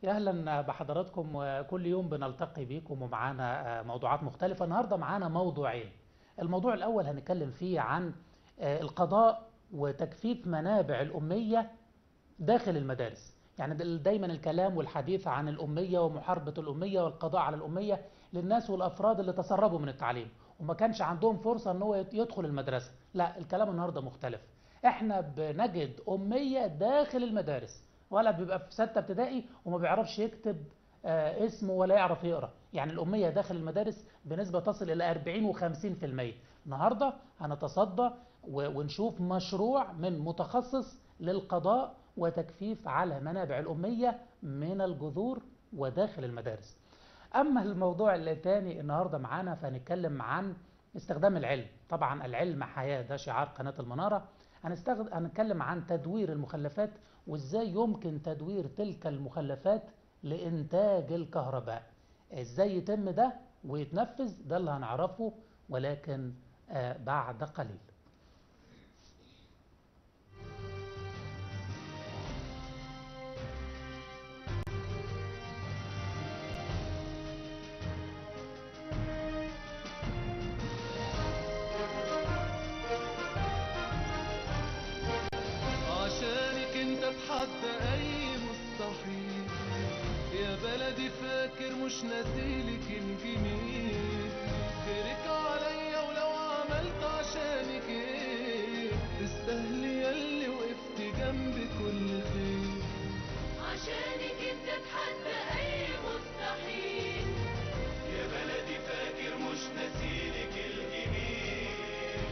يا اهلا بحضراتكم وكل يوم بنلتقي بيكم ومعانا موضوعات مختلفة النهاردة معانا موضوعين الموضوع الأول هنتكلم فيه عن القضاء وتكثيف منابع الأمية داخل المدارس يعني دايما الكلام والحديث عن الأمية ومحاربة الأمية والقضاء على الأمية للناس والأفراد اللي تسربوا من التعليم وما كانش عندهم فرصة ان هو يدخل المدرسة لا الكلام النهاردة مختلف احنا بنجد أمية داخل المدارس ولا بيبقى في ستة ابتدائي وما بيعرفش يكتب آه اسمه ولا يعرف يقرأ يعني الأمية داخل المدارس بنسبة تصل إلى 40 و50% النهاردة هنتصدى ونشوف مشروع من متخصص للقضاء وتكثيف على منابع الأمية من الجذور وداخل المدارس أما الموضوع الثاني النهاردة معانا فهنتكلم عن استخدام العلم طبعا العلم حياة ده شعار قناة المنارة هنستخد... هنتكلم عن تدوير المخلفات وازاي يمكن تدوير تلك المخلفات لإنتاج الكهرباء ازاي يتم ده ويتنفذ ده اللي هنعرفه ولكن آه بعد قليل عشانك انت اتحدى اي مستحيل يا بلدي فاكر مش ناسيلك الجميل خيرك عليا ولو عملت عشانك ايه تستاهلي ياللي وقفت جنبي كل خير عشانك انت اتحدى اي مستحيل يا بلدي فاكر مش ناسيلك الجميل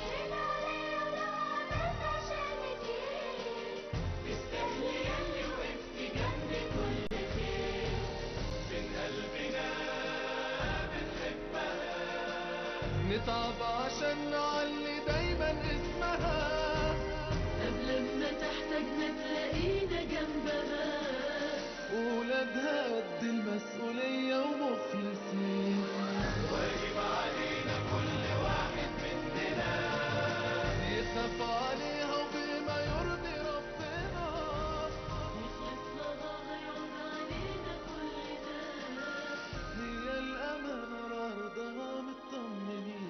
تستاهلي ياللي وقفت جنبي كل خير من قلبنا بنحبها نتعب عشان نعلي دايما اسمها قبل ما تحتاجنا تلاقينا جنبها ولادها قد المسؤولية ومخلصين واجب علينا كل واحد مننا يخاف عليها وبما يرضي ربنا يخلص لها هيعود علينا كل ده هي الأمانة رضاها مطمنين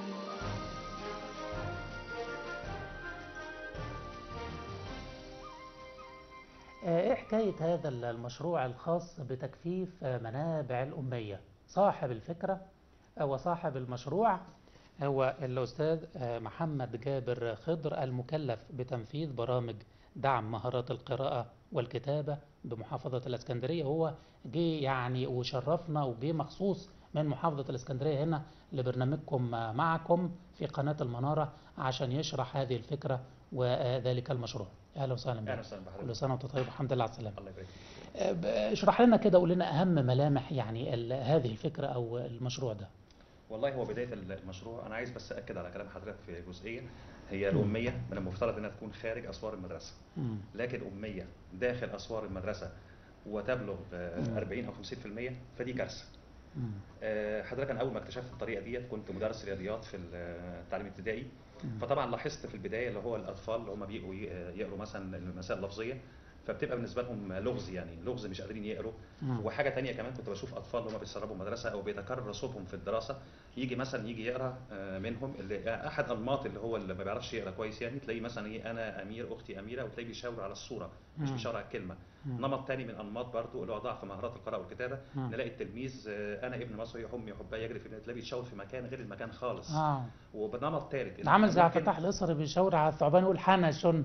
ايه حكاية هذا المشروع الخاص بتكثيف منابع الأمية صاحب الفكرة وصاحب المشروع هو الأستاذ محمد جابر خضر المكلف بتنفيذ برامج دعم مهارات القراءة والكتابة بمحافظة الإسكندرية هو جه يعني وشرفنا وجه مخصوص من محافظة الإسكندرية هنا لبرنامجكم معكم في قناة المنارة عشان يشرح هذه الفكرة وذلك المشروع أهلا وسهلا بك اهلا وسهلا بحضرتك كل سنة وأنت طيب والحمد لله على السلامة الله يبارك فيك. أه، ب- اشرح لنا كده قول لنا أهم ملامح يعني ال- هذه الفكرة أو المشروع ده والله هو بدايه المشروع انا عايز بس اكد على كلام حضرتك في جزئيه هي الاميه من المفترض انها تكون خارج اسوار المدرسه مم. لكن اميه داخل اسوار المدرسه وتبلغ آه، مم. 40 او 50% فدي كارثه مم. آه، حضرتك انا اول ما اكتشفت الطريقه ديت كنت مدرس رياضيات في التعليم الابتدائي مم. فطبعا لاحظت في البدايه اللي هو الاطفال اللي هم بيجوا ي- يقروا مثلا المسائل اللفظيه فبتبقى بالنسبه لهم لغز يعني لغز مش قادرين يقروا مم. وحاجه تانية كمان كنت بشوف اطفال اللي هم بيسربوا مدرسه او بيتكرر صوتهم في الدراسه يجي مثلا يجي يقرا آه، منهم اللي احد انماط اللي هو اللي ما بيعرفش يقرا كويس يعني تلاقيه مثلا ايه انا امير اختي اميره وتلاقيه بيشاور على الصوره مش مم. بيشاور على الكلمه مم. نمط تاني من انماط برضو اللي هو ضعف مهارات القراءه والكتابه مم. نلاقي التلميذ آه، انا ابن مصري امي حباه يجري في تلاقيه بيتشاور في مكان غير المكان خالص اه وبنمط ثالث ده عامل زي عبد الفتاح القصري بيشاور على الثعبان يقول حنا شن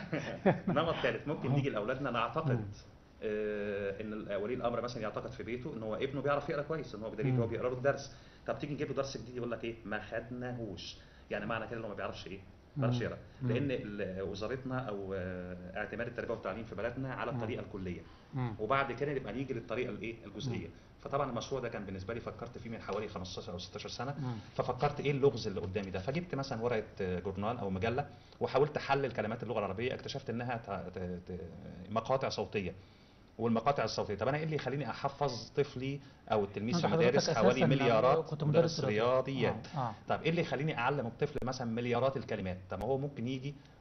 نمط ثالث ممكن آه. نيجي لاولادنا نعتقد مم. آه، ان ال- ولي الامر مثلا يعتقد في بيته ان هو ابنه بيعرف يقرا كويس ان هو بدليل مم. هو بيقرا له الدرس طب تيجي نجيب له درس جديد يقول لك ايه ما خدناهوش يعني معنى كده انه ما بيعرفش ايه ما بيعرفش مم. يقرا مم. لان ال- وزارتنا او آه، اعتماد التربيه والتعليم في بلدنا على مم. الطريقه الكليه مم. وبعد كده نبقى نيجي للطريقه الايه الجزئيه فطبعا المشروع ده كان بالنسبه لي فكرت فيه من حوالي 15 او 16 سنه مم. ففكرت ايه اللغز اللي قدامي ده فجبت مثلا ورقه جورنال او مجله وحاولت احلل كلمات اللغه العربيه اكتشفت انها ت- ت- ت- مقاطع صوتيه والمقاطع الصوتيه طب انا ايه اللي يخليني احفظ طفلي او التلميذ في أنت حضرتك المدارس حوالي أساساً مليارات كنت مدرس رياضيات آه. آه. طب ايه اللي يخليني اعلم الطفل مثلا مليارات الكلمات طب ما هو ممكن يجي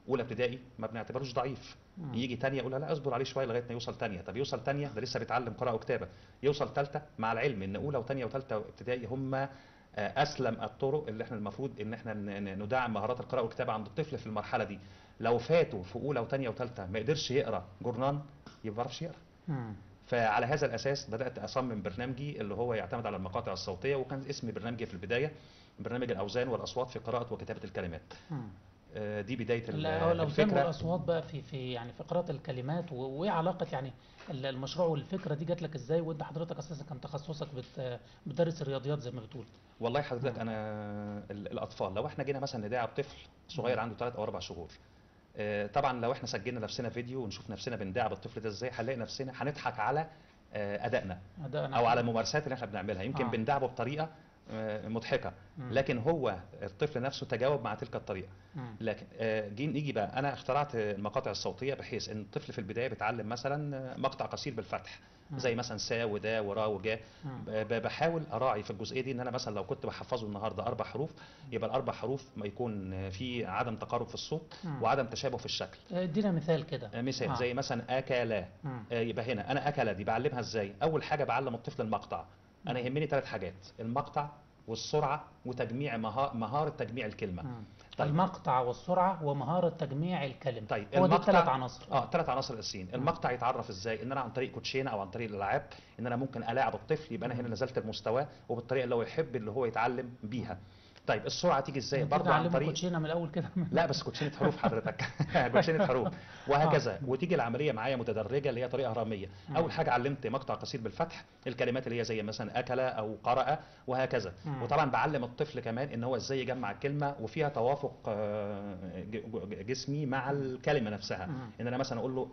اولى ابتدائي ما بنعتبروش ضعيف مم. يجي تانية يقول لا اصبر عليه شويه لغايه ما يوصل تانية طب يوصل تانية ده لسه بيتعلم قراءه وكتابه يوصل ثالثه مع العلم ان اولى وثانيه وثالثه ابتدائي هم آه، اسلم الطرق اللي احنا المفروض ان احنا ن- ن- ندعم مهارات القراءه والكتابه عند الطفل في المرحله دي لو فاتوا في اولى وثانيه وثالثه ما قدرش يقرا جورنان يبقى ما بيعرفش يقرا مم. فعلى هذا الاساس بدات اصمم برنامجي اللي هو يعتمد على المقاطع الصوتيه وكان اسم برنامجي في البدايه برنامج الاوزان والاصوات في قراءه وكتابه الكلمات مم. آه، دي بدايه ال- لا، هو الاوزان الفكره والاصوات بقى في في يعني في قراءه الكلمات و- وايه علاقه يعني ال- المشروع والفكره دي جات لك ازاي وانت حضرتك اساسا كان تخصصك بت بتدرس الرياضيات زي ما بتقول والله حضرتك انا ال- الاطفال لو احنا جينا مثلا نداعب طفل صغير عنده 3 او 4 شهور آه، طبعا لو احنا سجلنا نفسنا فيديو ونشوف نفسنا بنداعب الطفل ده ازاي هنلاقي نفسنا هنضحك على آه، ادائنا أداء او على الممارسات اللي احنا بنعملها يمكن آه. بندعبه بطريقه آه، مضحكه مم. لكن هو الطفل نفسه تجاوب مع تلك الطريقه مم. لكن آه، جي نيجي بقى انا اخترعت المقاطع الصوتيه بحيث ان الطفل في البدايه بيتعلم مثلا آه، مقطع قصير بالفتح مم. زي مثلا سا ودا ورا وجا مم. ب- بحاول اراعي في الجزئيه دي ان انا مثلا لو كنت بحفظه النهارده اربع حروف يبقى الاربع حروف ما يكون آه، في عدم تقارب في الصوت مم. وعدم تشابه في الشكل ادينا مثال كده آه، مثال آه. زي مثلا اكلا مم. آه، يبقى هنا انا اكله دي بعلمها ازاي اول حاجه بعلم الطفل المقطع انا يهمني ثلاث حاجات المقطع والسرعه وتجميع مها- مهاره تجميع الكلمه مم. طيب. المقطع والسرعه ومهاره تجميع الكلم طيب هو دي المقطع- الثلاث عناصر اه ثلاث عناصر اساسيين المقطع يتعرف ازاي ان انا عن طريق كوتشينه او عن طريق الالعاب ان انا ممكن الاعب الطفل يبقى انا هنا نزلت المستوى وبالطريقه اللي هو يحب اللي هو يتعلم بيها طيب السرعه تيجي ازاي برضه عن علمه طريق كوتشينه من الاول كده لا بس كوتشينه حروف حضرتك كوتشينه حروف وهكذا وتيجي العمليه معايا متدرجه اللي هي طريقه هرميه مم. اول حاجه علمت مقطع قصير بالفتح الكلمات اللي هي زي مثلا اكل او قرأ وهكذا مم. وطبعا بعلم الطفل كمان ان هو ازاي يجمع الكلمه وفيها توافق آه، ج- ج- جسمي مع الكلمه نفسها مم. ان انا مثلا اقول له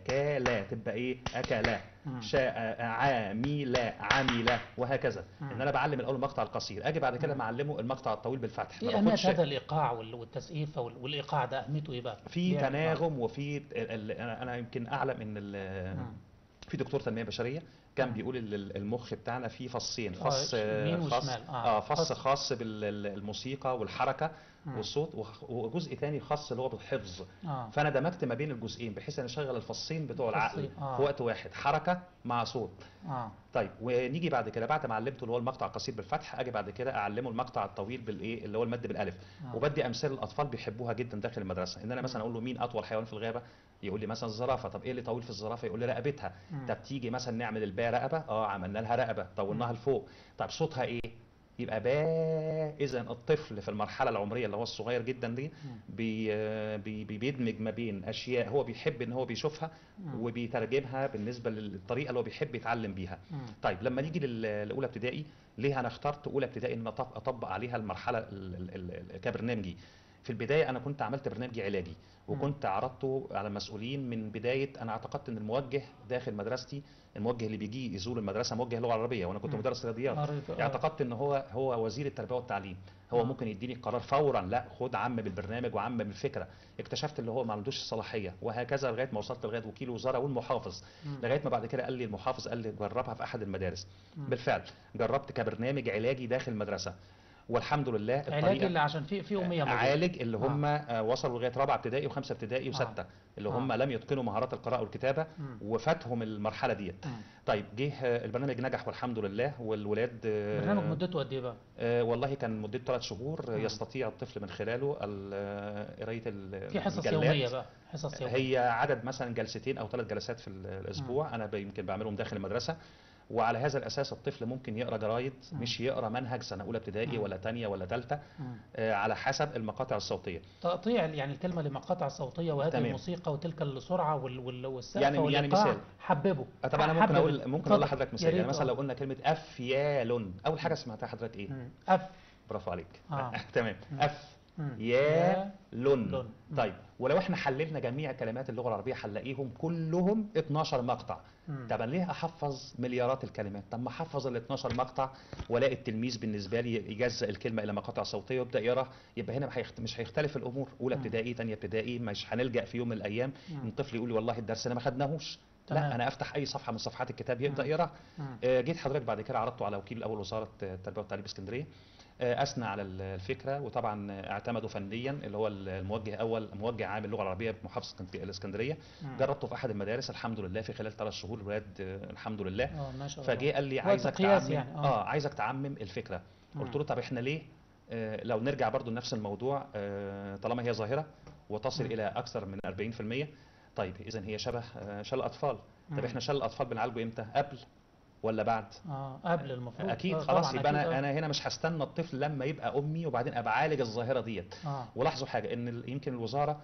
اكل تبقى ايه اكل مم. شاء عامل عمل وهكذا مم. ان انا بعلم الاول المقطع القصير اجي بعد كده معلمه المقطع الطويل بالفتح ما ايه اهميه باخدش- هذا الايقاع وال- والتسقيفه وال- والايقاع ده اهميته ايه بقى؟ في ليه- تناغم وفي ال- ال- انا أنا يمكن اعلم ان ال- مم. في دكتور تنميه بشريه كان مم. بيقول ال- ال- المخ بتاعنا فيه فصين آه، فص يمين خاص وشمال. آه، اه فص فص. خاص بالموسيقى والحركه مم. والصوت وخ- وجزء تاني خاص اللي هو بالحفظ اه فانا دمجت ما بين الجزئين بحيث ان اشغل الفصين بتوع العقل الفصين، آه. في وقت واحد حركه مع صوت اه طيب ونيجي بعد كده بعد ما علمته اللي هو المقطع القصير بالفتح اجي بعد كده اعلمه المقطع الطويل بالايه اللي هو المد بالالف آه. وبدي امثال الاطفال بيحبوها جدا داخل المدرسه ان انا مثلا اقول له مين اطول حيوان في الغابه يقول لي مثلا الزرافه طب ايه اللي طويل في الزرافه يقول لي رقبتها مم. طب تيجي مثلا نعمل الباء رقبه اه عملنا لها رقبه طولناها لفوق طب صوتها ايه يبقى باء اذا الطفل في المرحله العمريه اللي هو الصغير جدا دي بي بي بي- بيدمج ما بين اشياء هو بيحب ان هو بيشوفها مم. وبيترجمها بالنسبه للطريقه اللي هو بيحب يتعلم بيها مم. طيب لما نيجي لل- لاولى ابتدائي ليه انا اخترت اولى ابتدائي ان أطبق, اطبق عليها المرحله ال- ال- ال- ال- كبرنامجي في البدايه انا كنت عملت برنامجي علاجي وكنت عرضته على المسؤولين من بدايه انا اعتقدت ان الموجه داخل مدرستي الموجه اللي بيجي يزور المدرسه موجه لغه عربيه وانا كنت مم. مدرس رياضيات قريت- آه. اعتقدت ان هو هو وزير التربيه والتعليم هو آه. ممكن يديني قرار فورا لا خد عم بالبرنامج وعم بالفكره اكتشفت اللي هو ما عندوش الصلاحيه وهكذا لغايه ما وصلت لغايه وكيل الوزاره والمحافظ مم. لغايه ما بعد كده قال لي المحافظ قال لي جربها في احد المدارس مم. بالفعل جربت كبرنامج علاجي داخل المدرسه والحمد لله علاج الطريقه اللي عشان في في اميه موجودة. عالج اللي آه. هم آه. وصلوا لغايه رابعه ابتدائي وخمسه ابتدائي آه. وسته اللي آه. هم لم يتقنوا مهارات القراءه والكتابه مم. وفاتهم المرحله ديت مم. طيب جه آه، البرنامج نجح والحمد لله والولاد آه، برنامج مدته قد ايه بقى؟ آه، والله كان مدته ثلاث شهور آه، مم. يستطيع الطفل من خلاله ال- آه، قرايه ال- في حصص المجلات. يوميه بقى حصص يوميه هي عدد مثلا جلستين او ثلاث جلسات في ال- الاسبوع انا ب- يمكن بعملهم داخل المدرسه وعلى هذا الاساس الطفل ممكن يقرا جرايد مم. مش يقرا منهج سنه اولى ابتدائي مم. ولا ثانيه ولا ثالثه مم. على حسب المقاطع الصوتيه تقطيع يعني الكلمه لمقاطع صوتيه وهذه تمام. الموسيقى وتلك السرعه وال وال والسقف يعني- يعني والإيقاع مثال. حببه آه، طبعا انا ممكن حبب اقول ال- ممكن اقول اتفضل. لحضرتك يا مثال ريت، يعني مثلا آه. لو قلنا كلمه افيال اول حاجه سمعتها حضرتك ايه مم. اف برافو عليك آه. تمام مم. اف مم. يا لن لن. مم. طيب ولو احنا حللنا جميع كلمات اللغه العربيه هنلاقيهم كلهم 12 مقطع مم. طب أنا ليه احفظ مليارات الكلمات طب ما احفظ ال 12 مقطع والاقي التلميذ بالنسبه لي يجزأ الكلمه الى مقاطع صوتيه ويبدا يقرا يبقى هنا هيخت- مش هيختلف الامور اولى مم. ابتدائي ثانيه ابتدائي مش هنلجا في يوم من الايام مم. ان الطفل يقول لي والله الدرس انا ما خدناهوش تمام. لا انا افتح اي صفحه من صفحات الكتاب يبدا مم. يقرا مم. آه، جيت حضرتك بعد كده عرضته على وكيل اول وزاره التربيه والتعليم اسكندريه آه، اثنى على ال- الفكره وطبعا اعتمدوا فنيا اللي هو الموجه اول موجه عام اللغه العربيه بمحافظه اسكند- الاسكندريه مم. جربته في احد المدارس الحمد لله في خلال ثلاث شهور الولاد آه، الحمد لله اه ما شاء الله فجه قال لي وقت عايزك قياس تعمم يعني، آه. اه عايزك تعمم الفكره مم. قلت له طب احنا ليه آه لو نرجع برضو لنفس الموضوع آه طالما هي ظاهره وتصل مم. الى اكثر من 40% طيب اذا هي شبه آه شلل الاطفال مم. طب احنا شلل الاطفال بنعالجه امتى قبل ولا بعد اه قبل المفروض اكيد آه، خلاص طبعاً يبقى أكيد، انا آه. انا هنا مش هستنى الطفل لما يبقى امي وبعدين ابقى اعالج الظاهره ديت اه ولاحظوا حاجه ان ال- يمكن الوزاره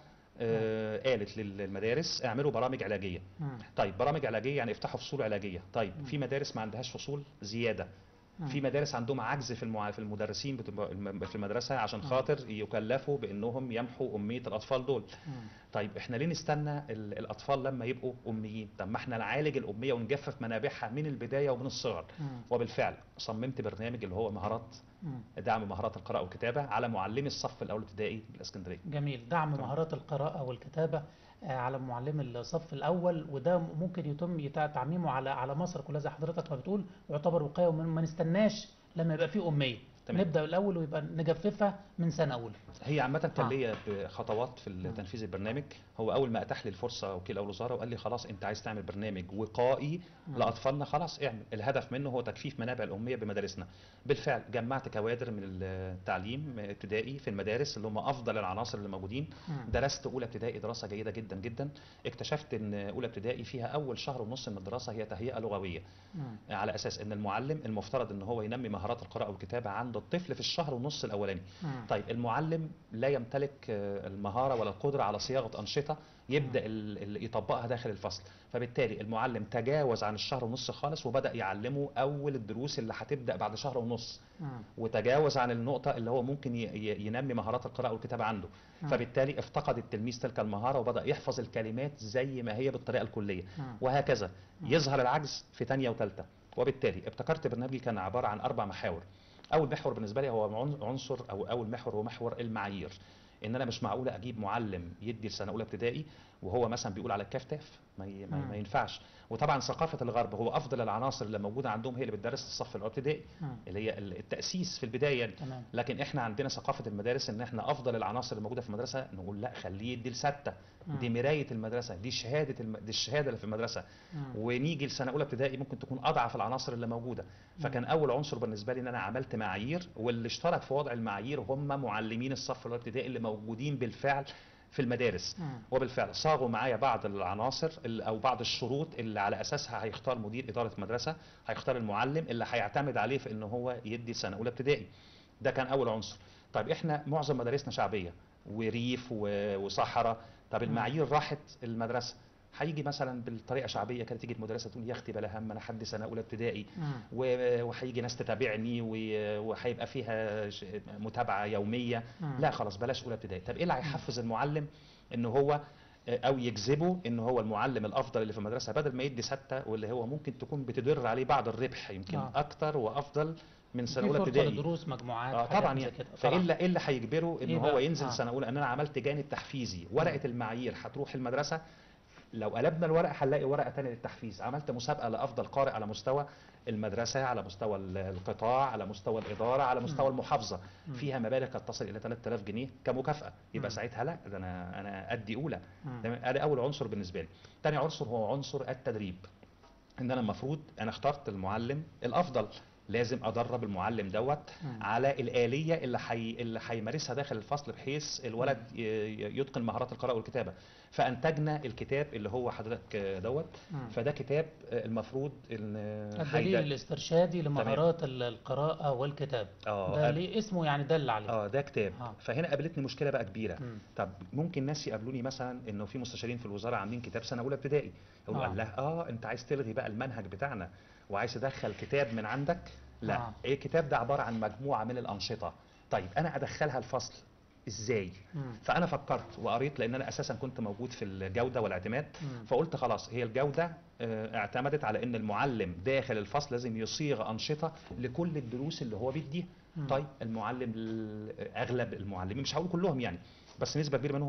آه قالت للمدارس اعملوا برامج علاجيه مم. طيب برامج علاجيه يعني افتحوا فصول علاجيه طيب مم. في مدارس ما عندهاش فصول زياده مم. في مدارس عندهم عجز في المع... في المدرسين بتبقى الم- في المدرسه عشان مم. خاطر يكلفوا بانهم يمحوا اميه الاطفال دول مم. طيب احنا ليه نستنى ال- الاطفال لما يبقوا اميين طب ما احنا نعالج الاميه ونجفف منابعها من البدايه ومن الصغر مم. وبالفعل صممت برنامج اللي هو مهارات مم. دعم مهارات القراءه والكتابه على معلمي الصف الاول ابتدائي بالاسكندريه جميل دعم تمام. مهارات القراءة والكتابة آه، على معلم الصف الأول وده ممكن يتم يتع- تعميمه على على مصر كلها زي حضرتك ما بتقول ويعتبر وقاية وما ما نستناش لما يبقى فيه أمية تمام. نبدأ الأول ويبقى نجففها من سنة أولى هي عامة كان آه. ليا خطوات في تنفيذ البرنامج هو أول ما أتاح لي الفرصة وكيل أول وزارة وقال لي خلاص أنت عايز تعمل برنامج وقائي مم. لأطفالنا خلاص اعمل الهدف منه هو تكفيف منابع الأمية بمدارسنا بالفعل جمعت كوادر من التعليم ابتدائي في المدارس اللي هم أفضل العناصر اللي موجودين مم. درست أولى ابتدائي دراسة جيدة جدا جدا اكتشفت أن أولى ابتدائي فيها أول شهر ونص من الدراسة هي تهيئة لغوية مم. على أساس أن المعلم المفترض أن هو ينمي مهارات القراءة والكتابة عند الطفل في الشهر ونص الأولاني مم. طيب المعلم لا يمتلك آه، المهارة ولا القدرة على صياغة أنشطة يبدأ ال- ال- يطبقها داخل الفصل فبالتالي المعلم تجاوز عن الشهر ونص خالص وبدأ يعلمه أول الدروس اللي هتبدأ بعد شهر ونص مم. وتجاوز عن النقطة اللي هو ممكن ي- ي- ينمي مهارات القراءة والكتابة عنده مم. فبالتالي افتقد التلميذ تلك المهارة وبدأ يحفظ الكلمات زي ما هي بالطريقة الكلية مم. وهكذا مم. يظهر العجز في تانية وتالتة وبالتالي ابتكرت برنامجي كان عبارة عن أربع محاور أول محور بالنسبة لي هو عن- عنصر أو أول محور هو محور المعايير إن أنا مش معقولة أجيب معلم يدي لسنة أولى ابتدائي وهو مثلا بيقول على الكفتاف ما, ي... ما, مم. ما ينفعش وطبعا ثقافة الغرب هو أفضل العناصر اللي موجودة عندهم هي اللي بتدرس الصف الأول ابتدائي مم. اللي هي التأسيس في البداية يعني. تمام لكن احنا عندنا ثقافة المدارس ان احنا افضل العناصر اللي موجودة في المدرسة نقول لا خليه يدي لستة مم. دي مراية المدرسة دي شهادة الم... دي الشهادة اللي في المدرسة مم. ونيجي لسنة أولى ابتدائي ممكن تكون أضعف العناصر اللي موجودة فكان أول عنصر بالنسبة لي إن أنا عملت معايير واللي اشترك في وضع المعايير هم معلمين الصف الأول ابتدائي اللي موجودين بالفعل في المدارس مم. وبالفعل صاغوا معايا بعض العناصر ال- او بعض الشروط اللي على اساسها هيختار مدير اداره مدرسه هيختار المعلم اللي هيعتمد عليه في ان هو يدي سنه اولى ابتدائي ده كان اول عنصر طيب احنا معظم مدارسنا شعبيه وريف و- وصحراء طب مم. المعايير راحت المدرسه هيجي مثلا بالطريقه شعبيه كانت تيجي المدرسه تقول يا اختي بلا هم انا حد سنه اولى ابتدائي مم. و- وهيجي ناس تتابعني و- وهيبقى فيها ش- متابعه يوميه مم. لا خلاص بلاش اولى ابتدائي طب ايه اللي هيحفز المعلم ان هو او يجذبه ان هو المعلم الافضل اللي في المدرسه بدل ما يدي سته واللي هو ممكن تكون بتدر عليه بعض الربح يمكن آه. اكتر وافضل من سنه في اولى فرصة ابتدائي لدروس مجموعات اه حاجات طبعا زي يعني كده. فايه طبعاً. اللي ايه اللي هيجبره ان إيه هو بقى؟ ينزل آه. سنه اولى ان انا عملت جانب تحفيزي ورقه المعايير هتروح المدرسه لو قلبنا الورقه هنلاقي ورقه تانية للتحفيز عملت مسابقه لافضل قارئ على مستوى المدرسه على مستوى ال- القطاع على مستوى الاداره على مستوى المحافظه مم. فيها مبالغ قد تصل الى 3000 جنيه كمكافاه يبقى مم. ساعتها لا ده انا انا ادي اولى مم. تمام ادي اول عنصر بالنسبه لي تاني عنصر هو عنصر التدريب ان انا المفروض انا اخترت المعلم الافضل لازم ادرب المعلم دوت مم. على الاليه اللي حي... اللي هيمارسها داخل الفصل بحيث الولد ي- ي- يتقن مهارات القراءه والكتابه فانتجنا الكتاب اللي هو حضرتك دوت مم. فده كتاب المفروض ان الدليل هيدا- الاسترشادي لمهارات ال- القراءة والكتابة اه ده أب- ليه اسمه يعني دل عليه اه ده كتاب آه. فهنا قابلتني مشكله بقى كبيره مم. طب ممكن ناس يقابلوني مثلا انه في مستشارين في الوزاره عاملين كتاب سنه اولى ابتدائي يقولوا آه. آه. الله اه انت عايز تلغي بقى المنهج بتاعنا وعايز تدخل كتاب من عندك لا آه. آه. ايه الكتاب ده عباره عن مجموعه من الانشطه طيب انا ادخلها الفصل ازاي مم. فانا فكرت وقريت لان انا اساسا كنت موجود في الجوده والاعتماد مم. فقلت خلاص هي الجوده آه، اعتمدت على ان المعلم داخل الفصل لازم يصيغ انشطه لكل الدروس اللي هو بيديها مم. طيب المعلم ال- اغلب المعلمين مش هقول كلهم يعني بس نسبه كبيره منهم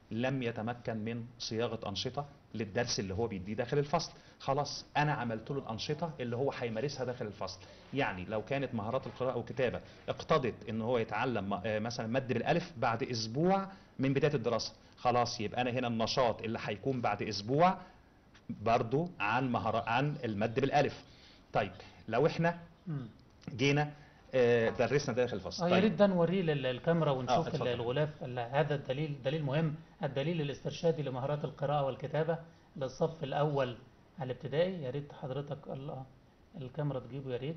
لم يتمكن من صياغه انشطه للدرس اللي هو بيديه داخل الفصل خلاص انا عملت له الانشطه اللي هو هيمارسها داخل الفصل يعني لو كانت مهارات القراءه والكتابه اقتضت ان هو يتعلم م- آه، مثلا مد بالالف بعد اسبوع من بدايه الدراسه خلاص يبقى انا هنا النشاط اللي هيكون بعد اسبوع برضو عن مهارة عن المد بالالف طيب لو احنا مم. جينا آه، درسنا داخل الفصل اه يا ريت ده نوريه للكاميرا ونشوف اتفضل. الغلاف ال- هذا الدليل دليل مهم الدليل الاسترشادي لمهارات القراءة والكتابة للصف الأول الابتدائي يا ريت حضرتك الله الكاميرا تجيبه يا ريت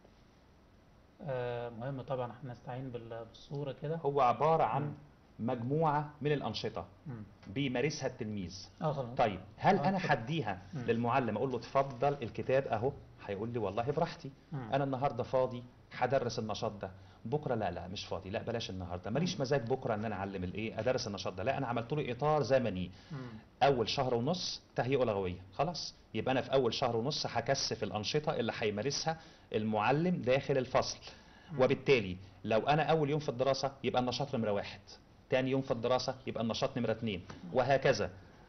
آه مهم طبعا احنا نستعين بال- بالصورة كده هو عبارة عن مجموعة من الأنشطة مم. بيمارسها التلميذ اه خلاص طيب هل آه، أنا اتفضل. هديها مم. للمعلم أقول له اتفضل الكتاب أهو هيقول لي والله براحتي مم. أنا النهاردة فاضي هدرس النشاط ده بكرة لا لا مش فاضي لا بلاش النهاردة ماليش مزاج بكرة إن أنا أعلم الإيه أدرس النشاط ده لا أنا عملت له إطار زمني مم. اول شهر ونص تهيئه لغويه خلاص يبقى انا في اول شهر ونص هكثف الانشطه اللي هيمارسها المعلم داخل الفصل وبالتالي لو انا اول يوم في الدراسه يبقى النشاط نمره واحد تاني يوم في الدراسه يبقى النشاط نمره اتنين وهكذا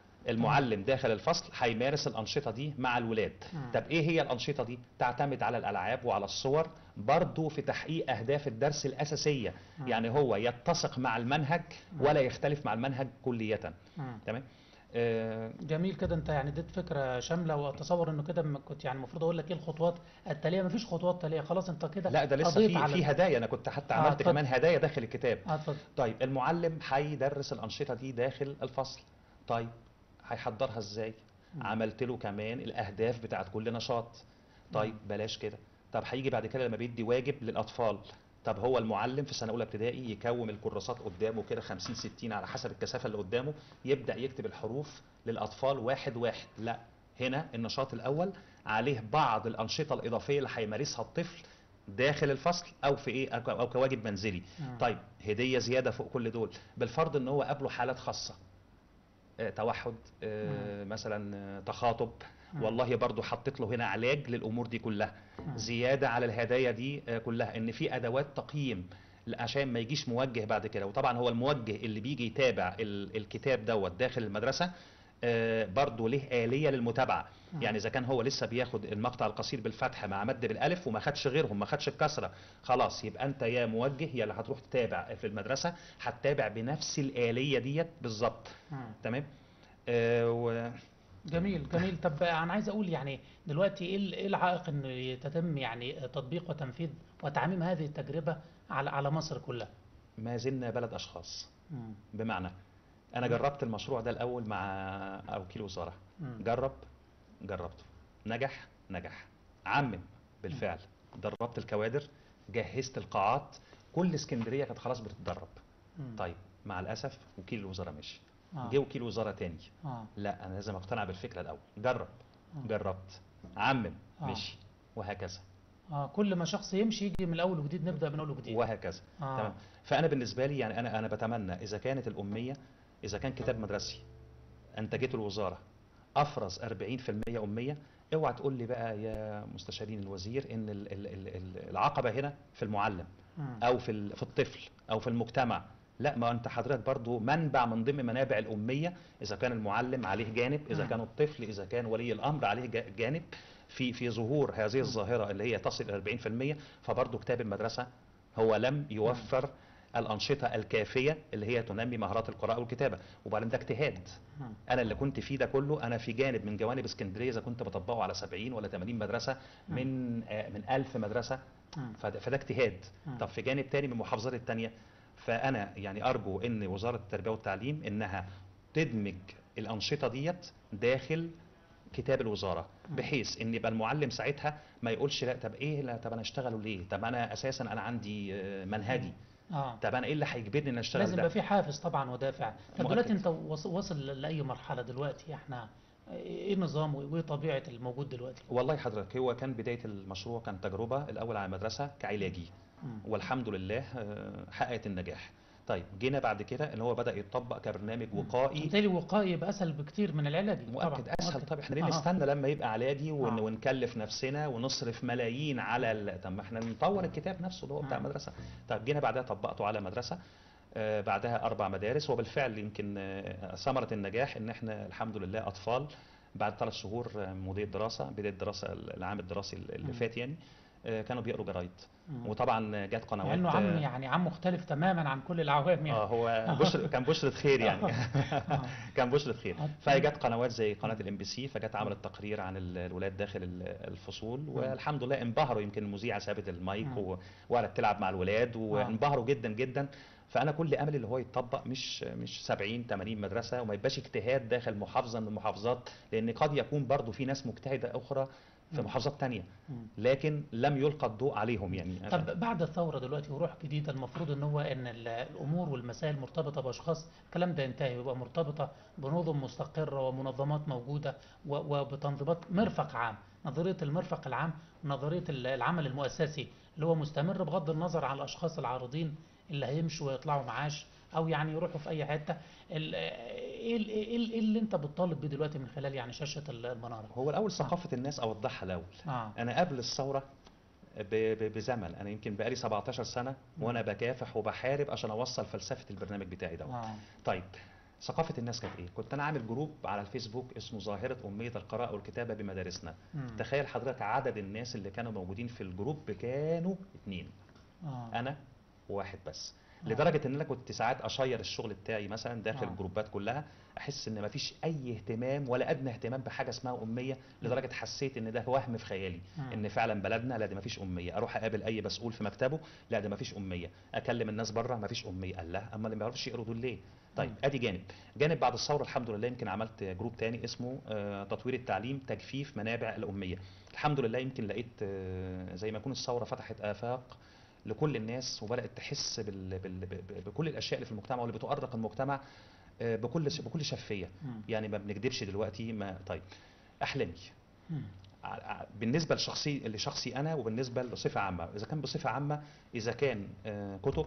المعلم داخل الفصل هيمارس الانشطه دي مع الولاد مم. طب ايه هي الانشطه دي تعتمد على الالعاب وعلى الصور برضو في تحقيق اهداف الدرس الاساسيه مم. يعني هو يتسق مع المنهج ولا يختلف مع المنهج كليه مم. تمام آه، جميل كده انت يعني اديت فكره شامله واتصور انه كده م- كنت يعني المفروض اقول لك ايه الخطوات التاليه مفيش خطوات تاليه خلاص انت كده لا ده لسه قضيت في على في هدايا انا كنت حتى آه، عملت اتفضل. كمان هدايا داخل الكتاب اه اتفضل طيب المعلم هيدرس الانشطه دي داخل الفصل طيب هيحضرها ازاي مم. عملت له كمان الاهداف بتاعت كل نشاط طيب بلاش كده طب هيجي بعد كده لما بيدي واجب للاطفال طب هو المعلم في سنه اولى ابتدائي يكوم الكراسات قدامه كده 50 60 على حسب الكثافه اللي قدامه يبدا يكتب الحروف للاطفال واحد واحد لا هنا النشاط الاول عليه بعض الانشطه الاضافيه اللي هيمارسها الطفل داخل الفصل او في ايه أو- او كواجب منزلي مم. طيب هديه زياده فوق كل دول بالفرض ان هو قابله حالات خاصه آه، توحد آه، مثلا آه، تخاطب مم. والله برضو حطيت له هنا علاج للامور دي كلها مم. زياده على الهدايا دي آه، كلها ان في ادوات تقييم عشان ما يجيش موجه بعد كده وطبعا هو الموجه اللي بيجي يتابع ال- الكتاب دوت داخل المدرسه آه، برضه له آلية للمتابعة مم. يعني إذا كان هو لسه بياخد المقطع القصير بالفتح مع مد بالألف وما خدش غيرهم ما خدش الكسرة خلاص يبقى أنت يا موجه يا اللي هتروح تتابع في المدرسة هتتابع بنفس الآلية ديت بالظبط مم. تمام آه و... جميل جميل طب انا عايز اقول يعني دلوقتي ايه ال- ايه العائق انه يتم يعني تطبيق وتنفيذ وتعميم هذه التجربه على على مصر كلها ما زلنا بلد أشخاص مم. بمعنى أنا جربت المشروع ده الأول مع وكيل وزارة مم. جرب جربته نجح نجح عمم بالفعل دربت الكوادر جهزت القاعات كل اسكندريه كانت خلاص بتتدرب مم. طيب مع الاسف وكيل الوزاره مشي آه. جه وكيل وزاره تاني اه لا انا لازم اقتنع بالفكره الاول جرب آه. جربت عمم آه. مشي وهكذا اه كل ما شخص يمشي يجي من اول وجديد نبدا من اول وجديد وهكذا آه. تمام فانا بالنسبه لي يعني انا انا بتمنى اذا كانت الاميه اذا كان كتاب مدرسي انتجته الوزاره افرز 40% اميه اوعى تقول لي بقى يا مستشارين الوزير ان ال- ال- ال- ال- العقبه هنا في المعلم مم. او في ال- في الطفل او في المجتمع لا ما انت حضرتك برضو منبع من ضمن منابع الاميه اذا كان المعلم عليه جانب اذا مم. كان الطفل اذا كان ولي الامر عليه جا- جانب في في ظهور هذه الظاهره اللي هي تصل الى 40% فبرضو كتاب المدرسه هو لم يوفر الانشطه الكافيه اللي هي تنمي مهارات القراءه والكتابه وبعدين ده اجتهاد مم. انا اللي كنت فيه ده كله انا في جانب من جوانب اسكندريه اذا كنت بطبقه على 70 ولا 80 مدرسه من آه، من 1000 مدرسه مم. فده, فده اجتهاد مم. طب في جانب تاني من المحافظات التانية فانا يعني ارجو ان وزاره التربيه والتعليم انها تدمج الانشطه ديت داخل كتاب الوزاره بحيث ان يبقى المعلم ساعتها ما يقولش لا طب ايه لا طب انا اشتغله ليه طب انا اساسا انا عندي آه، منهجي اه طب انا ايه اللي هيجبرني ان اشتغل لازم ده يبقى في حافز طبعا ودافع طب مؤكد. دلوقتي انت وص- واصل لاي مرحله دلوقتي احنا ايه النظام وايه طبيعه الموجود دلوقتي والله حضرتك هو كان بدايه المشروع كان تجربه الاول على المدرسه كعلاجي مم. والحمد لله آه، حققت النجاح طيب جينا بعد كده اللي هو بدا يتطبق كبرنامج وقائي بالتالي الوقائي يبقى اسهل بكتير من العلاجي طبعا مؤكد اسهل مؤكد. طب احنا ليه آه. نستنى لما يبقى علاجي ون... آه. ونكلف نفسنا ونصرف ملايين على ال... طب ما احنا نطور الكتاب نفسه اللي هو بتاع مم. المدرسه طب جينا بعدها طبقته على مدرسه آه، بعدها اربع مدارس وبالفعل يمكن آه، ثمره النجاح ان احنا الحمد لله اطفال بعد ثلاث شهور آه، من بدايه دراسه بدايه الدراسه العام الدراسي اللي مم. فات يعني آه، كانوا بيقروا جرايد مم. وطبعا جت مع قنوات انه عم آه، يعني عم مختلف تماما عن كل العوام يعني اه هو بشر كان بشرة خير يعني آه. كان بشرة خير آه. فجت قنوات زي قناة الام بي سي فجت عملت تقرير عن ال- الولاد داخل ال- الفصول والحمد لله انبهروا يمكن المذيعة سابت المايك مم. و- وقعدت تلعب مع الولاد وانبهروا جدا جدا فانا كل املي اللي هو يتطبق مش مش 70 80 مدرسه وما يبقاش اجتهاد داخل محافظه من المحافظات لان قد يكون برضو في ناس مجتهده اخرى في مم. محافظات تانية مم. لكن لم يلقى الضوء عليهم يعني طب بعد الثورة دلوقتي وروح جديدة المفروض ان هو ان ال- الامور والمسائل مرتبطة باشخاص الكلام ده ينتهي ويبقى مرتبطة بنظم مستقرة ومنظمات موجودة و- وبتنظيمات مرفق عام نظرية المرفق العام ونظرية ال- العمل المؤسسي اللي هو مستمر بغض النظر عن الاشخاص العارضين اللي هيمشوا ويطلعوا معاش او يعني يروحوا في اي حتة ال- ايه ال- ايه ال- إيه اللي انت بتطالب بيه دلوقتي من خلال يعني شاشة المنارة هو الاول ثقافه الناس اوضحها الاول اه انا قبل الثوره ب- ب- بزمن انا يمكن بقالي 17 سنه وانا بكافح وبحارب عشان اوصل فلسفه البرنامج بتاعي ده اه طيب ثقافه الناس كانت ايه كنت انا عامل جروب على الفيسبوك اسمه ظاهره اميه القراءه والكتابه بمدارسنا مم. تخيل حضرتك عدد الناس اللي كانوا موجودين في الجروب كانوا اتنين اه انا وواحد بس آه. لدرجه ان انا كنت ساعات اشير الشغل بتاعي مثلا داخل آه. الجروبات كلها احس ان مفيش اي اهتمام ولا ادنى اهتمام بحاجه اسمها اميه لدرجه حسيت ان ده وهم في خيالي مم. ان فعلا بلدنا لا ده مفيش اميه اروح اقابل اي مسؤول في مكتبه لا ده مفيش اميه اكلم الناس بره مفيش اميه قال لا اما اللي ما بيعرفش يقروا دول ليه طيب مم. ادي جانب جانب بعد الثوره الحمد لله يمكن عملت جروب تاني اسمه آه، تطوير التعليم تجفيف منابع الاميه الحمد لله يمكن لقيت آه، زي ما يكون الثوره فتحت افاق لكل الناس وبدات تحس بال... بال... ب- بكل الاشياء اللي في المجتمع واللي بتؤرق المجتمع آه، بكل بكل شفافيه مم. يعني ما بنكذبش دلوقتي ما طيب احلامي مم. ع- ع- بالنسبه لشخصي لشخصي انا وبالنسبه لصفه عامه اذا كان بصفه عامه اذا كان آه، كتب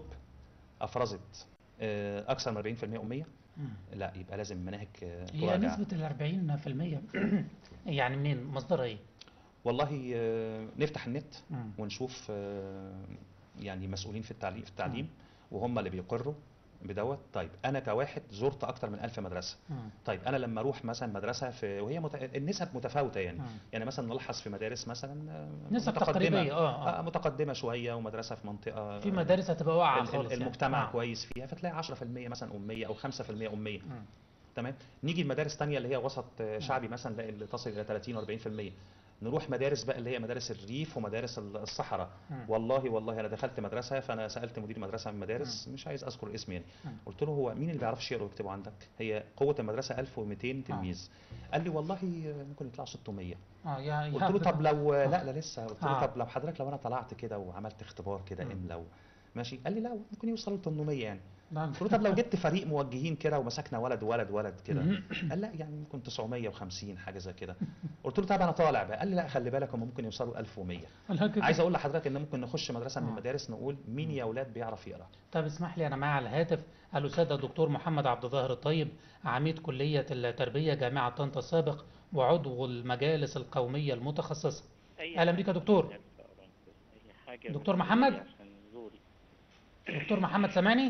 افرزت آه، اكثر من 40% اميه مم. لا يبقى لازم مناهج آه، هي تراجع. نسبة ال 40% يعني منين؟ مصدرها ايه؟ والله آه، نفتح النت مم. ونشوف آه، يعني مسؤولين في التعليم في التعليم وهم اللي بيقروا بدوت طيب انا كواحد زرت اكتر من ألف مدرسه مم. طيب انا لما اروح مثلا مدرسه في وهي مت... النسب متفاوته يعني مم. يعني مثلا نلحظ في مدارس مثلا آه، نسب متقدمة- تقريبية اه آه، اه متقدمه شويه ومدرسه في منطقه في مدارس هتبقى واقعة ال- خالص ال- المجتمع يعني. آه. كويس فيها فتلاقي 10% مثلا اميه او 5% اميه مم. تمام نيجي لمدارس تانية اللي هي وسط آه، شعبي مثلا نلاقي اللي تصل الى 30 و40% نروح مدارس بقى اللي هي مدارس الريف ومدارس ال- الصحراء مم. والله والله انا دخلت مدرسه فانا سالت مدير مدرسه من المدارس مش عايز اذكر اسم يعني مم. قلت له هو مين اللي بيعرفش يقرا ويكتبوا عندك هي قوه المدرسه 1200 تلميذ قال لي والله آه، ممكن يطلعوا 600 اه يا قلت يا له طب بتبقى- لو لا لا لسه قلت له آه. طب لو حضرتك لو انا طلعت كده وعملت اختبار كده مم. املا و- ماشي قال لي لا ممكن يوصلوا ل 800 يعني نعم. قلت له طب لو جبت فريق موجهين كده ومسكنا ولد ولد ولد كده مم. قال لا يعني ممكن 950 حاجه زي كده قلت له طب انا طالع بقى قال لي لا خلي بالك هم ممكن يوصلوا 1100 لا كده. عايز اقول لحضرتك ان ممكن نخش مدرسه من آه. المدارس نقول مين يا اولاد بيعرف يقرا طب اسمح لي انا معي على الهاتف الاستاذ الدكتور محمد عبد الظاهر الطيب عميد كلية التربية جامعة طنطا السابق وعضو المجالس القومية المتخصصة أي اهلا بك يا دكتور حاجة أي حاجة دكتور بس محمد؟ عشان زوري دكتور محمد سامعني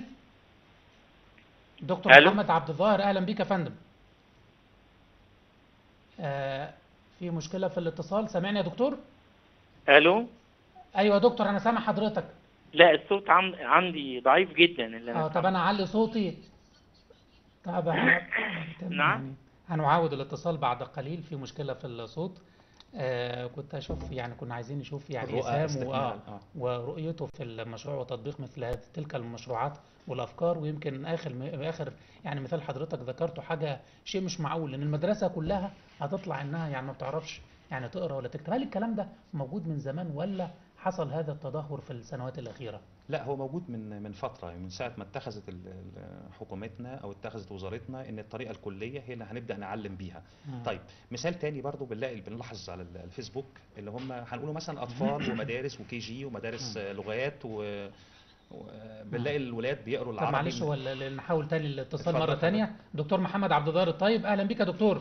دكتور ألو؟ محمد عبد الظاهر اهلا بك يا فندم آه في مشكلة في الاتصال سامعني يا دكتور ألو ايوه يا دكتور انا سامع حضرتك لا الصوت عن... عندي ضعيف جدا اللي أنا اه طب سامعه. انا اعلي صوتي طب هن- نعم. يعني هنعاود الاتصال بعد قليل في مشكلة في الصوت آه كنت اشوف يعني كنا عايزين نشوف يعني الرؤى اسهامه استكمالا، آه آه. ورؤيته في المشروع وتطبيق مثل هذه تلك المشروعات والافكار ويمكن اخر اخر يعني مثال حضرتك ذكرته حاجه شيء مش معقول ان المدرسه كلها هتطلع انها يعني ما بتعرفش يعني تقرا ولا تكتب هل الكلام ده موجود من زمان ولا حصل هذا التدهور في السنوات الاخيره لا هو موجود من من فتره من ساعه ما اتخذت ال- ال- حكومتنا او اتخذت وزارتنا ان الطريقه الكليه هي اللي هنبدا نعلم بيها مم. طيب مثال تاني برضو بنلاقي بنلاحظ على ال- الفيسبوك اللي هم هنقوله مثلا اطفال ومدارس وكي جي ومدارس آه، لغات و و- بنلاقي الولاد بيقروا طب العربي معلش من- هو ال- ال- نحاول تاني الاتصال اتفضل مرة حضرتك. تانية دكتور محمد عبد الظاهر الطيب أهلا بك يا دكتور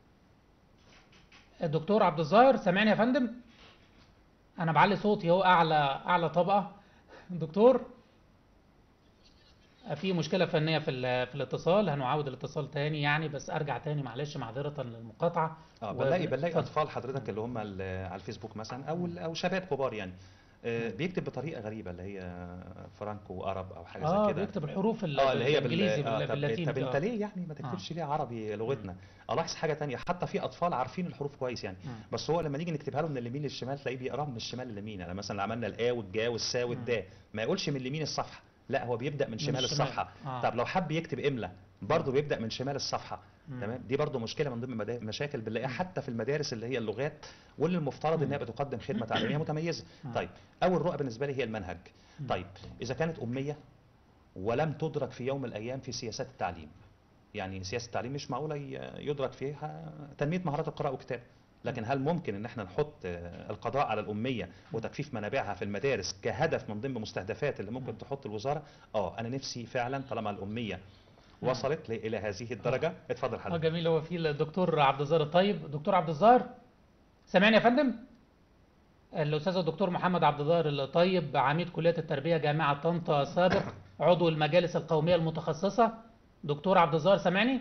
الدكتور عبد الظاهر سامعني يا فندم أنا بعلي صوتي هو أعلى أعلى طبقة دكتور في مشكلة فنية في ال- في الاتصال هنعاود الاتصال تاني يعني بس ارجع تاني معلش معذرة للمقاطعة اه و- بنلاقي بنلاقي اتفضل. اطفال حضرتك اللي هم ال- على الفيسبوك مثلا او ال- او شباب كبار يعني آه، بيكتب بطريقه غريبه اللي هي فرانكو وارب او حاجه اه زي كده بيكتب الحروف ال- اه اللي هي بال... بالانجليزي آه بال- طب, باللاتيني طب انت آه. ليه يعني ما تكتبش ليه عربي لغتنا الاحظ حاجه تانية حتى في اطفال عارفين الحروف كويس يعني مم. بس هو لما نيجي نكتبها له من اليمين للشمال تلاقيه بيقراها من الشمال لليمين يعني مثلا عملنا الا والجا والسا والدا ما يقولش من اليمين الصفحه لا هو بيبدا من شمال الشمال. الصفحه آه. طب لو حب يكتب املا برضه بيبدا من شمال الصفحه مم. تمام دي برضه مشكله من ضمن مدا- مشاكل بنلاقيها حتى في المدارس اللي هي اللغات واللي المفترض انها بتقدم خدمه تعليميه متميزه مم. طيب اول رؤى بالنسبه لي هي المنهج طيب اذا كانت اميه ولم تدرك في يوم من الايام في سياسات التعليم يعني سياسه التعليم مش معقوله ي- يدرك فيها تنميه مهارات القراءه والكتابه لكن هل ممكن ان احنا نحط آه، القضاء على الاميه وتكفيف منابعها في المدارس كهدف من ضمن مستهدفات اللي ممكن تحط الوزاره اه انا نفسي فعلا طالما الاميه وصلت ل- الى هذه الدرجه اتفضل اه حضرتك جميل هو في الدكتور عبد الزار الطيب دكتور عبد الزار سامعني يا فندم الاستاذ الدكتور محمد عبد الظاهر الطيب عميد كليه التربيه جامعه طنطا سابق عضو المجالس القوميه المتخصصه دكتور عبد الظاهر سامعني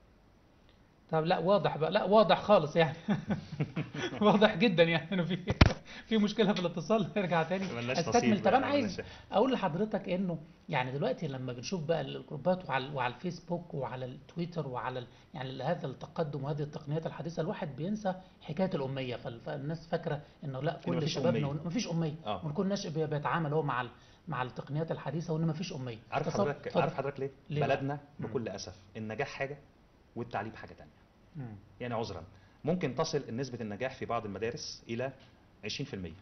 طب لا واضح بقى لا واضح خالص يعني واضح جدا يعني انه في في مشكله في الاتصال نرجع تاني ملناش استكمل نصيب طب بقى، انا عايز ملناش- اقول لحضرتك انه يعني دلوقتي لما بنشوف بقى الجروبات وعلى وعلى الفيسبوك وعلى التويتر وعلى ال- يعني هذا التقدم وهذه التقنيات الحديثه الواحد بينسى حكايه الاميه فال- فالناس فاكره انه لا كل مفيش شبابنا أمية. مفيش اميه آه. وكل الناس بي- بيتعامل هو مع ال- مع التقنيات الحديثه وان مفيش اميه عارف تصور- حضرتك اتفضل. عارف حضرتك ليه؟ ليه بقى؟ بلدنا مم. بكل اسف النجاح حاجه والتعليم حاجه تانية مم. يعني عذرا ممكن تصل نسبة النجاح في بعض المدارس إلى 20%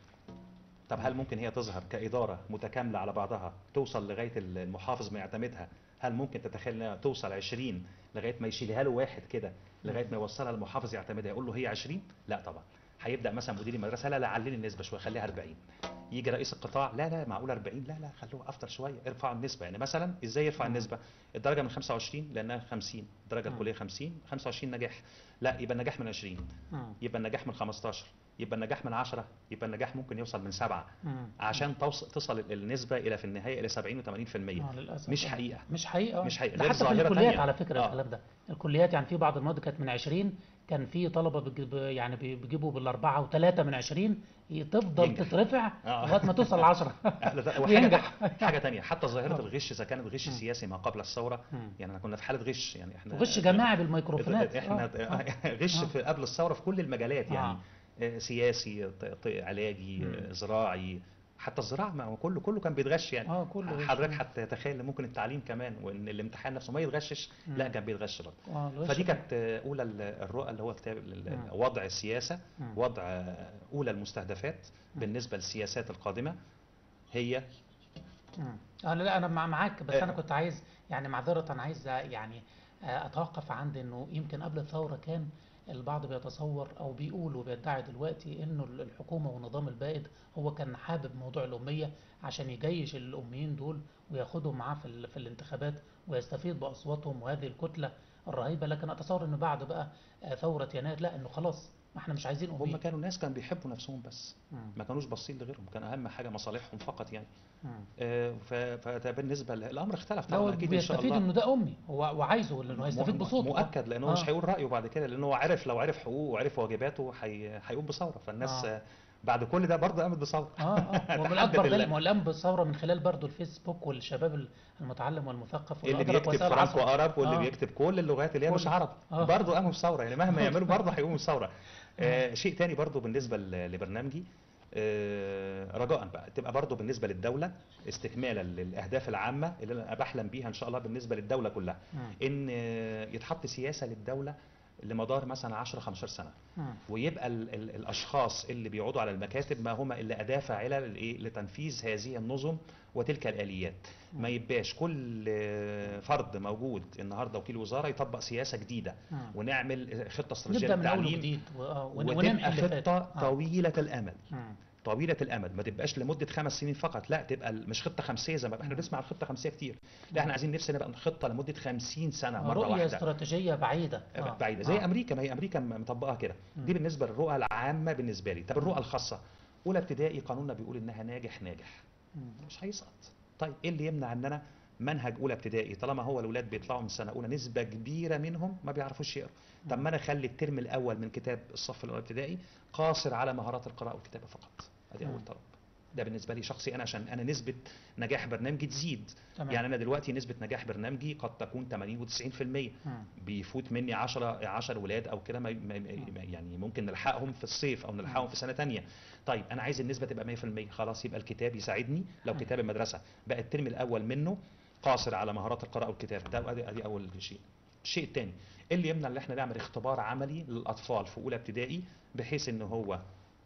طب هل ممكن هي تظهر كإدارة متكاملة على بعضها توصل لغاية المحافظ ما يعتمدها هل ممكن تتخيل انها توصل 20 لغاية ما يشيلها له واحد كده لغاية ما يوصلها المحافظ يعتمدها يقول له هي 20 لا طبعا هيبدا مثلا مدير المدرسه لا لا عللي النسبه شويه خليها 40 يجي رئيس القطاع لا لا معقول 40 لا لا خلوه افضل شويه ارفعوا النسبه يعني مثلا ازاي يرفع مم. النسبه الدرجه من 25 لانها 50 الدرجه مم. الكليه 50 25 نجاح لا يبقى النجاح من 20 مم. يبقى النجاح من 15 يبقى النجاح من 10 يبقى النجاح ممكن يوصل من 7 مم. عشان توصل تصل النسبه الى في النهايه الى 70 و80% آه، للأسف مش آه. حقيقه مش حقيقة مش حقيقة. ده غير حتى في ظاهرة الكليات تانية. على فكرة آه. الكلام ده الكليات يعني في بعض المواد كانت من 20 كان في طلبة بيجيب يعني بي- بيجيبوا بالأربعة وثلاثة من 20 ي- تفضل ينجح. تترفع آه. لغايه ما توصل ل 10 لا، ده- وينجح وحاجه حاجه تانية حتى ظاهره آه. الغش اذا كانت غش مم. سياسي ما قبل الثوره مم. يعني احنا كنا في حاله غش يعني احنا غش جماعي بالميكروفونات احنا آه، آه. غش آه. في قبل الثوره في كل المجالات يعني آه. آه، سياسي ط- ط- علاجي مم. آه، زراعي حتى الزراعه ما هو كله كله كان بيتغش يعني اه كله غش. حضرتك حتى تخيل إن ممكن التعليم كمان وان الامتحان نفسه ما يتغشش لا مم. كان بيتغش برضه اه الغش فدي ده. كانت آه، اولى ال- الرؤى اللي هو كتاب ال- ال- مم. وضع السياسه مم. وضع آه، اولى المستهدفات مم. بالنسبه للسياسات القادمه هي مم. اه لا لا انا مع- معاك بس آه. انا كنت عايز يعني معذره انا عايز يعني آه، اتوقف عند انه يمكن قبل الثوره كان البعض بيتصور او بيقول وبيدعي دلوقتي انه الحكومه والنظام البائد هو كان حابب موضوع الاميه عشان يجيش الاميين دول وياخدهم معاه في, ال- في الانتخابات ويستفيد باصواتهم وهذه الكتله الرهيبه لكن اتصور انه بعد بقى آه، ثوره يناير لا انه خلاص ما احنا مش عايزين هم اميه كانوا ناس كانوا بيحبوا نفسهم بس مم. ما كانوش باصين لغيرهم كان اهم حاجه مصالحهم فقط يعني مم. آه، ف- فده بالنسبه ل- الامر اختلف لا هو طبعا اكيد ان شاء بيستفيد الله انه ده امي هو وعايزه لانه هيستفيد م- بصوته مؤكد لانه هو آه. مش هيقول رايه بعد كده لانه هو عرف لو عرف حقوقه وعرف واجباته هي- هيقوم بثوره فالناس آه. آه، بعد كل ده برضه قامت بثوره اه اه ومن تحدد اكبر ال- دليل ما هو الان بالثوره من خلال برضه الفيسبوك والشباب المتعلم والمثقف اللي والأدرك بيكتب وسائل فرانكو العصر. ارب واللي آه. بيكتب كل اللغات اللي هي مش كل- عربي آه. برضه قاموا بثوره يعني مهما يعملوا برضه هيقوموا بثوره آه شيء تاني برضه بالنسبه ل- لبرنامجي آه رجاء بقى تبقى برضه بالنسبه للدوله استكمالا للاهداف العامه اللي انا بحلم بيها ان شاء الله بالنسبه للدوله كلها مم. ان آه، يتحط سياسه للدوله لمدار مثلا 10 15 سنه مم. ويبقى ال ال الاشخاص اللي بيقعدوا على المكاتب ما هم الا اداه فاعله لإيه؟ لتنفيذ هذه النظم وتلك الاليات ما يبقاش كل آه، فرد موجود النهارده وكيل وزاره يطبق سياسه جديده مم. ونعمل خطه استراتيجيه نبدا من اول للتعليم وجديد و- آه، ون- وتبقى ونمحي اللي فات. خطه آه. طويله الامد مم. طويله الامد ما تبقاش لمده خمس سنين فقط لا تبقى ال- مش خطه خمسيه زي ما احنا بنسمع عن خطه خمسيه كتير لا احنا عايزين نفسنا نبقى خطه لمده 50 سنه مره رؤيه واحده استراتيجيه بعيده آه. بعيده زي آه. امريكا ما هي امريكا م- مطبقه كده مم. دي بالنسبه للرؤى العامه بالنسبه لي طب الرؤى الخاصه اولى ابتدائي قانوننا بيقول انها ناجح ناجح مم. مش هيسقط طيب ايه اللي يمنع ان انا منهج اولى ابتدائي طالما هو الاولاد بيطلعوا من سنه اولى نسبه كبيره منهم ما بيعرفوش يقروا طب ما انا اخلي الترم الاول من كتاب الصف الاول ابتدائي قاصر على مهارات القراءه والكتابه فقط ادي مم. اول طلب ده بالنسبه لي شخصي انا عشان انا نسبه نجاح برنامجي تزيد تمام. يعني انا دلوقتي نسبه نجاح برنامجي قد تكون 80 و90% مم. بيفوت مني 10 10 ولاد او كده ما- ما- ما- يعني ممكن نلحقهم في الصيف او نلحقهم في سنه تانية طيب انا عايز النسبه تبقى 100% خلاص يبقى الكتاب يساعدني لو مم. كتاب المدرسه بقى الترم الاول منه قاصر على مهارات القراءه والكتابه ده ادي ادي اول شيء الشيء الثاني اللي يمنع ان احنا نعمل اختبار عملي للاطفال في اولى ابتدائي بحيث ان هو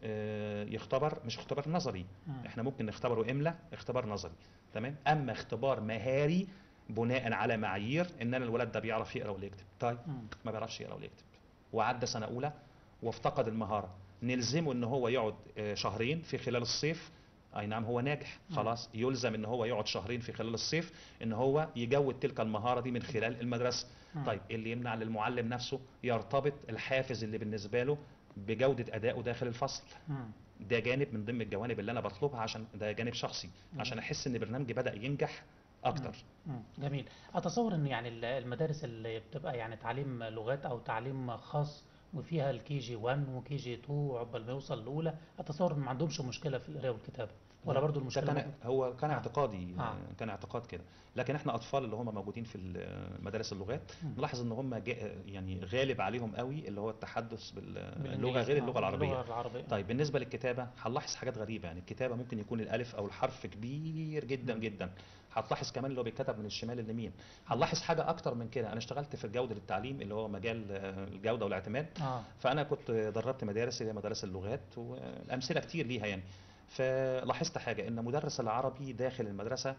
آه، يختبر مش اختبار نظري مم. احنا ممكن نختبره املا اختبار نظري تمام اما اختبار مهاري بناء على معايير ان انا الولد ده بيعرف يقرا ولا يكتب طيب مم. ما بيعرفش يقرا ولا يكتب وعدى سنه اولى وافتقد المهاره نلزمه ان هو يقعد آه، شهرين في خلال الصيف اي نعم هو ناجح مم. خلاص يلزم ان هو يقعد شهرين في خلال الصيف ان هو يجود تلك المهاره دي من خلال المدرسه مم. طيب إيه اللي يمنع للمعلم نفسه يرتبط الحافز اللي بالنسبه له بجوده ادائه داخل الفصل مم. ده جانب من ضمن الجوانب اللي انا بطلبها عشان ده جانب شخصي مم. عشان احس ان برنامجي بدا ينجح اكتر مم. جميل اتصور ان يعني ال- المدارس اللي بتبقى يعني تعليم لغات او تعليم خاص وفيها الكي جي 1 وكي جي 2 عقبال ما يوصل الاولى اتصور ان ما عندهمش مشكله في القراءه والكتابه ولا برضو ده المشكله كان ممكن- هو كان آه. اعتقادي آه. كان اعتقاد كده لكن احنا اطفال اللي هم موجودين في ال- مدارس اللغات مم. نلاحظ ان هم جا- يعني غالب عليهم قوي اللي هو التحدث بال- باللغه بالإنجليزي. غير آه، اللغه العربيه اللغه العربيه طيب بالنسبه للكتابه هنلاحظ حاجات غريبه يعني الكتابه ممكن يكون الالف او الحرف كبير جدا مم. جدا هتلاحظ كمان اللي هو بيتكتب من الشمال لليمين هنلاحظ حاجه اكتر من كده انا اشتغلت في الجوده للتعليم اللي هو مجال آه، الجوده والاعتماد اه فانا كنت دربت مدارس اللي هي مدارس اللغات والامثله كتير ليها يعني فلاحظت حاجه ان مدرس العربي داخل المدرسه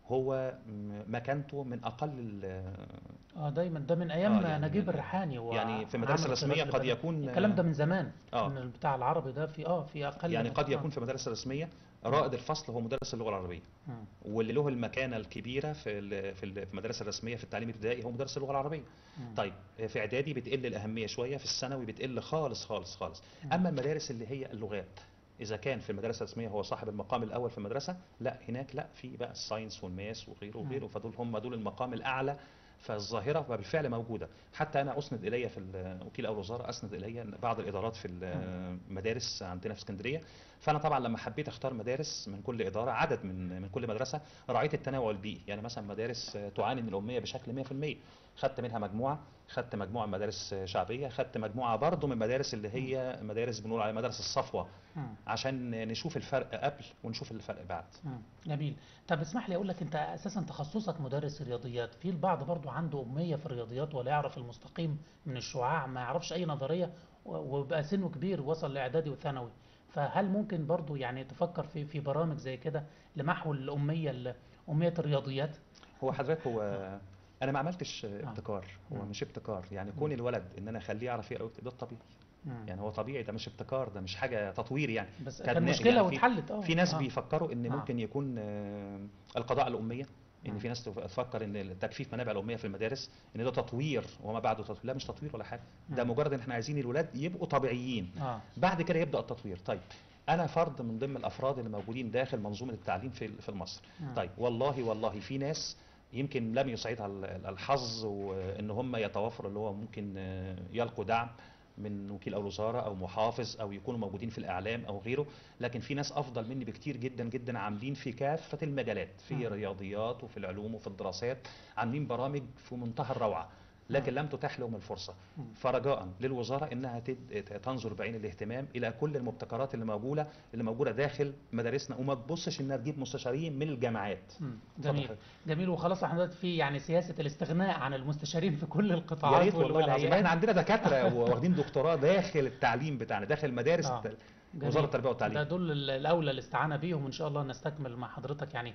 هو م- مكانته من اقل ال- اه دايما ده من ايام آه، يعني نجيب من- الريحاني و يعني في المدارس عمرو الرسميه خلال قد البلد. يكون الكلام ده من زمان آه. ان بتاع العربي ده في اه في اقل يعني من- قد آه. يكون في المدارس الرسميه رائد الفصل هو مدرس اللغه العربيه مم. واللي له المكانه الكبيره في ال- في ال- في المدارس الرسميه في التعليم الابتدائي هو مدرس اللغه العربيه مم. طيب في اعدادي بتقل الاهميه شويه في الثانوي بتقل خالص خالص خالص مم. اما المدارس اللي هي اللغات اذا كان في المدرسه الرسميه هو صاحب المقام الاول في المدرسه لا هناك لا في بقى الساينس والماس وغيره مم. وغيره فدول هم دول المقام الاعلى فالظاهره بالفعل موجوده حتى انا اسند الي في ال- وكيل اول وزاره اسند الي بعض الادارات في المدارس عندنا في اسكندريه فانا طبعا لما حبيت اختار مدارس من كل اداره عدد من من كل مدرسه راعيت التنوع البيئي يعني مثلا مدارس تعاني من الاميه بشكل 100% خدت منها مجموعه خدت مجموعه من مدارس شعبيه خدت مجموعه برضو من مدارس اللي هي مدارس بنقول عليها مدارس الصفوه مم. عشان نشوف الفرق قبل ونشوف الفرق بعد مم. جميل طب اسمح لي اقول لك انت اساسا تخصصك مدرس رياضيات في البعض برضو عنده اميه في الرياضيات ولا يعرف المستقيم من الشعاع ما يعرفش اي نظريه و- وبقى سنه كبير وصل لاعدادي وثانوي فهل ممكن برضو يعني تفكر في في برامج زي كده لمحو الاميه ال- اميه الرياضيات هو حضرتك هو انا ما عملتش ابتكار هو مم. مش ابتكار يعني كون الولد ان انا اخليه يعرف يقرا ويكتب ده الطبيعي مم. يعني هو طبيعي ده مش ابتكار ده مش حاجه تطوير يعني بس كان كان نا- مشكله يعني في- واتحلت اه في ناس آه. بيفكروا ان آه. ممكن يكون آه، القضاء على الاميه ان مم. في ناس تفكر ان تجفيف منابع الاميه في المدارس ان ده تطوير وما بعده تطوير لا مش تطوير ولا حاجه ده مم. مجرد ان احنا عايزين الولاد يبقوا طبيعيين اه بعد كده يبدا التطوير طيب انا فرد من ضمن الافراد اللي موجودين داخل منظومه التعليم في في مصر مم. طيب والله والله في ناس يمكن لم يسعدها ال- الحظ وان هم يتوفروا اللي هو ممكن آه، يلقوا دعم من وكيل او وزاره او محافظ او يكونوا موجودين في الاعلام او غيره لكن في ناس افضل مني بكتير جدا جدا عاملين في كافه المجالات في مم. الرياضيات وفي العلوم وفي الدراسات عاملين برامج في منتهى الروعه لكن لم تتاح لهم الفرصه مم. فرجاء للوزاره انها تد- تنظر بعين الاهتمام الى كل المبتكرات اللي موجوده اللي موجوده داخل مدارسنا وما تبصش انها تجيب مستشارين من الجامعات مم. اتفضل جميل حضرتك. جميل وخلاص احنا دلوقتي في يعني سياسه الاستغناء عن المستشارين في كل يا القطاعات ريت وال- والله العظيم والهيئات. احنا عندنا دكاتره واخدين دكتوراه داخل التعليم بتاعنا داخل مدارس آه. الت- جميل. وزاره التربيه ده والتعليم دول ال- الاولى الاستعانه بيهم ان شاء الله نستكمل مع حضرتك يعني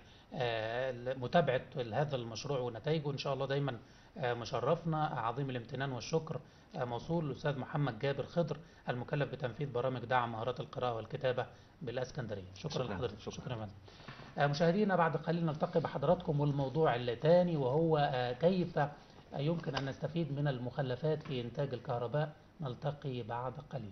آه، متابعه هذا المشروع ونتائجه ان شاء الله دايما آه، مشرفنا عظيم الامتنان والشكر آه، موصول للاستاذ محمد جابر خضر المكلف بتنفيذ برامج دعم مهارات القراءه والكتابه بالاسكندريه شكرا, شكراً. لحضرتك شكراً. شكرا يا فندم. آه، مشاهدينا بعد قليل نلتقي بحضراتكم والموضوع الثاني وهو آه، كيف آه، يمكن ان نستفيد من المخلفات في انتاج الكهرباء نلتقي بعد قليل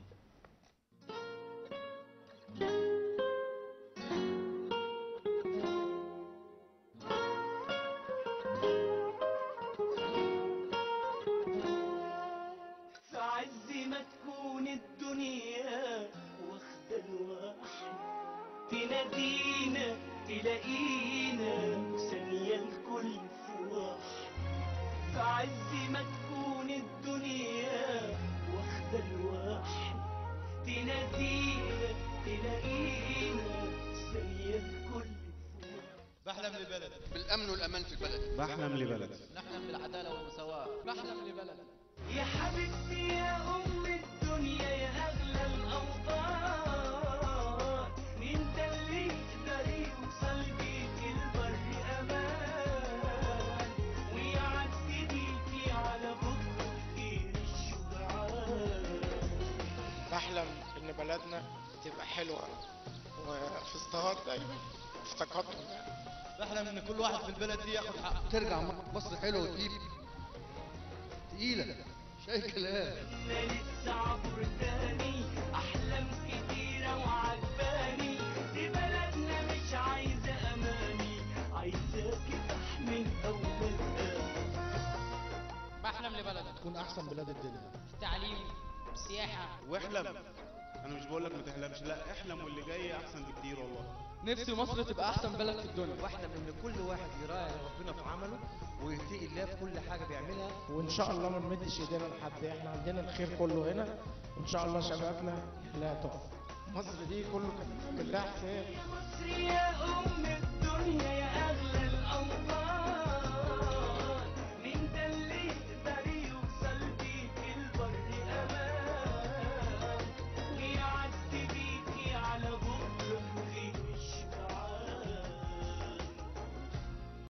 ايه في البلد بحلم لبلدي نحلم بالعداله والمساواه بحلم لبلد يا حبيبتي يا أم الدنيا يا أغلى الأوطان انت اللي يقدر يوصل بيك البر أمان ويعدي بيكي على بكرة كتير الشجعان بحلم ان بلدنا تبقى حلوه وفي ازدهار دايما في تقدم يعني بحلم ان كل واحد في البلد دي ياخد حقه ترجع مصر حلوه وتجيب تقيله مش اي كلام انا لسه عبر تاني احلام كتيره وعجباني دي بلدنا مش عايزه اماني عايزاكي تحمي اولادها بحلم لبلد تكون احسن بلاد الدنيا تعليم سياحة واحلم انا مش بقول لك ما تحلمش لا احلم واللي جاي احسن بكتير والله نفسي مصر تبقى أحسن بلد في الدنيا واحلم ان كل واحد يراعي ربنا في عمله ويتقي الله في كل حاجه بيعملها وان شاء الله ما نمدش ايدينا لحد احنا عندنا الخير كله هنا وان شاء الله شبابنا لا تقف مصر دي كله كان بالله حساب يا مصر يا ام الدنيا يا